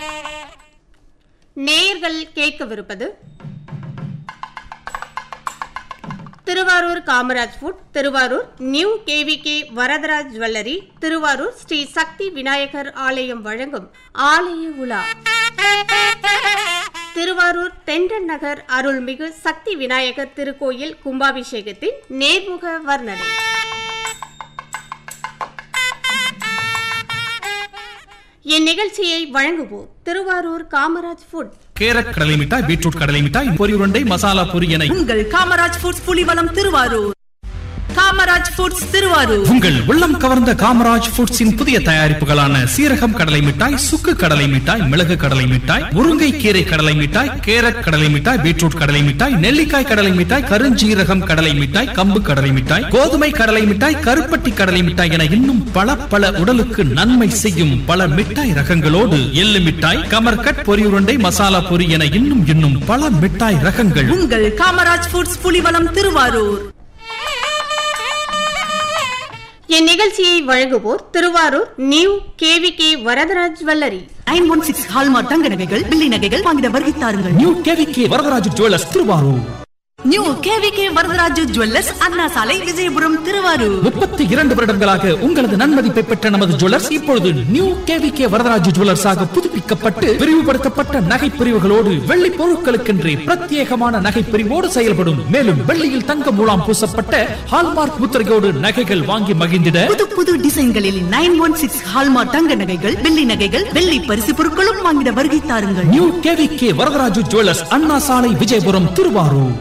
நேயர்கள் கேட்கவிருப்பது Thiruvarur Kamaraj food Thiruvarur new KVK Varadaraj jewellery Thiruvarur Sri Sakthi Vinayagar ஆலயம் வழங்கும் ஆலய உலா திருவாரூர் தென்றன் நகர் அருள்மிகு சக்தி விநாயகர் திருக்கோயில் கும்பாபிஷேகத்தின் நேர்முக வர்ணனை இந்நிகழ்ச்சியை வழங்குவோர் திருவாரூர் காமராஜ் ஃபுட் கேரட் கடலை மிட்டாய் பீட்ரூட் கடலை மிட்டாய் பொரி உருண்டை மசாலா பொரி என உங்கள் காமராஜ் ஃபுட்ஸ் புலிவலம் திருவாரூர் காமராஜ் ஃபுட்ஸ் திருவாரூர் உங்கள் உள்ளம் கவர்ந்த காமராஜ் ஃபுட்ஸின் புதிய தயாரிப்புகளான சீரகம் கடலை மிட்டாய் சுக்கு கடலை மிட்டாய் மிளகு கடலை மிட்டாய் முருங்கை கீரை கடலை மிட்டாய் கேரட் கடலை மிட்டாய் பீட்ரூட் கடலை மிட்டாய் நெல்லிக்காய் கடலை மிட்டாய் கருஞ்சீரகம் கடலை மிட்டாய் கம்பு கடலை மிட்டாய் கோதுமை கடலை மிட்டாய் கருப்பட்டி கடலை மிட்டாய் என இன்னும் பல பல உடலுக்கு நன்மை செய்யும் பல மிட்டாய் ரகங்களோடு எள்ளு மிட்டாய் கமர்கட் பொரி உருண்டை மசாலா பொரி என இன்னும் இன்னும் பல மிட்டாய் ரகங்கள் உங்கள் காமராஜ் ஃபுட்ஸ் புலிவலம் திருவாரூர் இந்நிகழ்ச்சியை வழங்குவோர் Thiruvarur new KVK Varadaraj jewellery nine one six hallmark தங்க நகைகள் வெள்ளி நகைகள் வாங்கிட வருகை தாருங்கள் new KVK Varadaraj jewellers Thiruvarur new KVK Varadaraju jewellers Anna Salai Vijayapuram Thiruvarur முப்பத்தி இரண்டு வருடங்களாக உங்களது நன்மதிப்பை பெற்ற நமது ஜுவல்லர்ஸ் இப்பொழுது நியூ கேவிகே வரதராஜ ஜுவல்லர்ஸாக புதுப்பிக்கப்பட்டு விரிவுபடுத்தப்பட்ட நகை பிரிவுகளோடு வெள்ளி பொருட்களுக்கென்றே பிரத்யேகமான நகை பிரிவோடு செயல்படும் மேலும் வெள்ளியில் தங்க மூலாம் பூசப்பட்ட ஹால்மார்க் முத்திரையோடு நகைகள் வாங்கி மகிழ்ந்திட புது புது டிசைன்களில் நைன் ஒன் சிக்ஸ் ஹால்மார்க் தங்க நகைகள் வெள்ளி நகைகள் வெள்ளி பரிசு பொருட்களும் வாங்கிட வருகை தாருங்கள் new KVK Varadaraju jewellers Anna Salai Vijayapuram Thiruvarur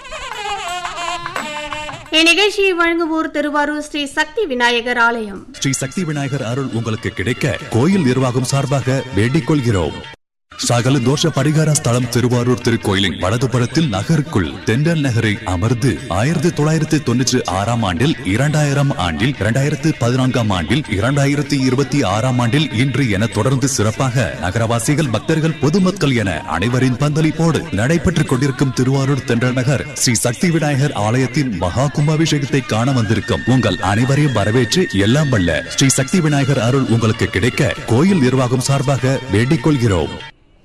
இந்நிகழ்ச்சியை வழங்குவோர் திருவாரூர் ஸ்ரீ சக்தி விநாயகர் ஆலயம் ஸ்ரீ சக்தி விநாயகர் அருள் உங்களுக்கு கிடைக்க கோயில் நிர்வாகம் சார்பாக வேண்டிக் கொள்கிறோம் சகல தோஷ பரிகார ஸ்தலம் திருவாரூர் திருக்கோயிலின் வலதுபுறத்தில் நகருக்குள் தென்றல் நகரை அமர்ந்து ஆயிரத்தி தொள்ளாயிரத்தி தொண்ணூற்றி ஆறாம் ஆண்டில் இரண்டாயிரம் ஆண்டில் இரண்டாயிரத்து பதினான்காம் ஆண்டில் இரண்டாயிரத்தி இருபத்தி ஆறாம் ஆண்டில் இன்று என தொடர்ந்து சிறப்பாக நகரவாசிகள் பக்தர்கள் பொதுமக்கள் என அனைவரின் பங்களிப்போடு நடைபெற்றுக் கொண்டிருக்கும் திருவாரூர் தென்றல் நகர் ஸ்ரீ சக்தி விநாயகர் ஆலயத்தின் மகா கும்பாபிஷேகத்தை காண வந்திருக்கும் உங்கள் அனைவரையும் வரவேற்று எல்லாம் வல்ல ஸ்ரீ சக்தி விநாயகர் அருள் உங்களுக்கு கிடைக்க கோயில் நிர்வாகம் சார்பாக வேண்டிக் கொள்கிறோம்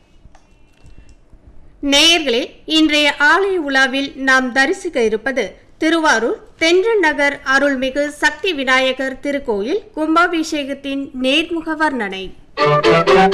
நேயர்களே இன்றைய ஆலய உலாவில் நாம் தரிசிக்க இருப்பது திருவாரூர் தென்றல் நகர் அருள்மிகு சக்தி விநாயகர் திருக்கோயில் கும்பாபிஷேகத்தின் நேர்முக வர்ணனை